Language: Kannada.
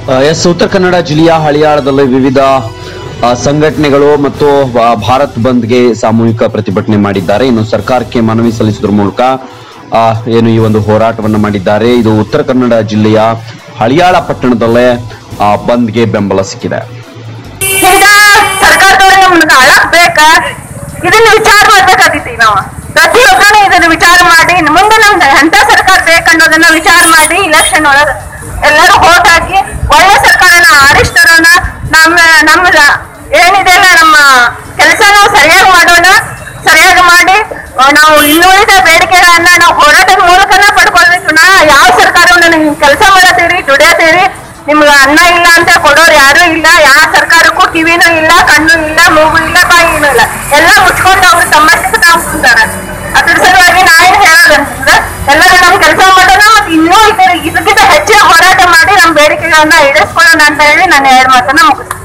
ಆ, ಎಸ್ ಉತ್ತರ ಕನ್ನಡ ಜಿಲ್ಲೆಯ ಹಳಿಯಾಳದಲ್ಲಿ ವಿವಿಧ ಆ, ಸಂಘಟನೆಗಳು ಮತ್ತು ಆ, ಭಾರತ್ ಬಂದ್ಗೆ ಸಾಮೂಹಿಕ ಪ್ರತಿಭಟನೆ ಮಾಡಿದ್ದಾರೆ ಇನ್ನು ಸರ್ಕಾರಕ್ಕೆ ಮನವಿ ಸಲ್ಲಿಸುವುದರ ಮೂಲಕ ಆ, ಏನು ಈ ಒಂದು ಹೋರಾಟವನ್ನು ಮಾಡಿದ್ದಾರೆ ಇದು ಉತ್ತರ ಕನ್ನಡ ಜಿಲ್ಲೆಯ ಹಳಿಯಾಳ ಪಟ್ಟಣದಲ್ಲೇ ಆ, ಬಂದ್ಗೆ ಬೆಂಬಲ ಸಿಕ್ಕಿದೆ ಹಿಂಗ ಸರ್ಕಾರದವ್ರು ನಮ್ಗೆ ಅಳಕ್ ಬೇಕ ಇದನ್ನ ವಿಚಾರ ಮಾಡ್ಬೇಕಾಗಿತ್ತು ನಾವು ಪ್ರತಿಯೊಬ್ಬರು ಇದನ್ನ ವಿಚಾರ ಮಾಡಿ ಮುಂದೆ ನಮ್ದು ಎಂತ ಸರ್ಕಾರ ಬೇಕನ್ನೋದನ್ನ ವಿಚಾರ ಮಾಡಿ ಇಲೆಕ್ಷನ್ ಒಳಗ ಎಲ್ಲರೂ ಹೋಟ್ ಹಾಕಿ ಒಳ್ಳೆ ಸರ್ಕಾರನ ಆರಿಸ್ತರೋಣ ನಮ್ಮ ನಮ್ಮ ಏನಿದೆ ಅಲ್ಲ ನಮ್ಮ ಕೆಲಸ ನಾವು ಸರಿಯಾಗಿ ಮಾಡೋಣ ಸರಿಯಾಗಿ ಮಾಡಿ ಆ, ನಾವು ಇನ್ನುಳಿದ ಬೇಡಿಕೆಗಳನ್ನ ನಾವು ಹೋರಾಟದ ಮೂಲಕನ ಪಡ್ಕೊಳ್ಬೇಕು ನಾ ಯಾವ ಸರ್ಕಾರವನ್ನು ನೀವು ಕೆಲಸ ಮಾಡತ್ತೀರಿ ದುಡಿಯತ್ತೀರಿ ನಿಮ್ಗೆ ಅನ್ನ ಇಲ್ಲ ಅಂತ ಕೊಡೋರು ಯಾರು ಇಲ್ಲ ಯಾವ ಸರ್ಕಾರಕ್ಕೂ ಕಿವಿನೂ ಇಲ್ಲ ಕಣ್ಣು ಇಲ್ಲ ಮೂಗು ಇಲ್ಲ ಬಾಯಿನೂ ಇಲ್ಲ ಎಲ್ಲ ಮುಚ್ಕೊಂಡು ಅವ್ರು ತಮ್ಮಷ್ಟಕ್ಕೆ ತಾವು ಕೂತಾರೆ ಅದ್ರ ಸಲುವಾಗಿ ನಾ ಏನ್ ಹೇಳೋದಂತಂದ್ರೆ ಎಲ್ಲರೂ ನಮ್ ಕೆಲಸ ಮಾಡೋಣ ಮತ್ತೆ ಇನ್ನೂ ಇದರ ಇದಕ್ಕಿಂತ ಹೆಚ್ಚಿನ ಹೋರಾಟ ಮಾಡಿ ನಮ್ಮ ಬೇಡಿಕೆಗಳನ್ನ ಈಡೇರಿಸ್ಕೊಳ್ಳೋಣ ಅಂತ ಹೇಳಿ ನಾನು ಎರಡು ಮಾತನ್ನ ಮುಗಿಸ್ತೀನಿ